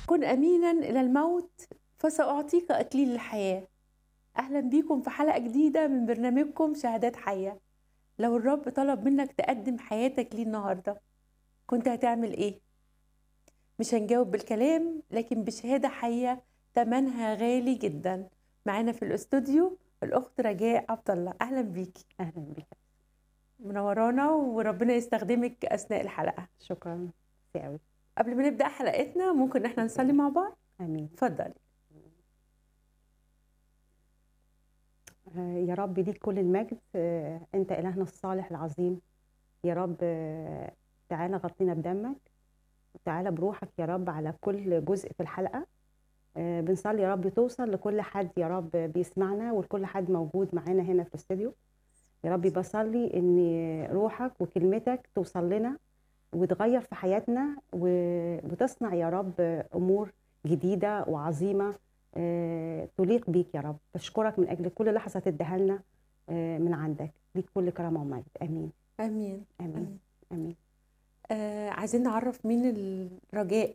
كن أمينا إلى الموت فسأعطيك أكليل الحياة أهلا بيكم في حلقة جديدة من برنامجكم شهادات حية لو الرب طلب منك تقدم حياتك ليه النهاردة كنت هتعمل إيه؟ مش هنجاوب بالكلام لكن بشهادة حية تمنها غالي جدا معانا في الاستوديو الأخت رجاء عبد الله أهلا بيكي اهلا بك منورانا وربنا يستخدمك أثناء الحلقة شكرا كتير قوي قبل ما نبدأ حلقتنا ممكن إحنا نصلي مع بعض امين اتفضلي آه، يا رب ليك كل المجد آه، انت الهنا الصالح العظيم يا رب آه، تعالى غطينا بدمك وتعالى بروحك يا رب على كل جزء في الحلقه آه، بنصلي يا رب توصل لكل حد يا رب بيسمعنا ولكل حد موجود معانا هنا في الاستوديو يا رب بصلي ان روحك وكلمتك توصل لنا وتغير في حياتنا و- وتصنع يا رب امور جديده وعظيمه آه، تليق بيك يا رب بشكرك من اجل كل لحظه تديها لنا آه، من عندك ليك كل كرامه ومجد امين آمين امين امين آه عايزين نعرف مين الرجاء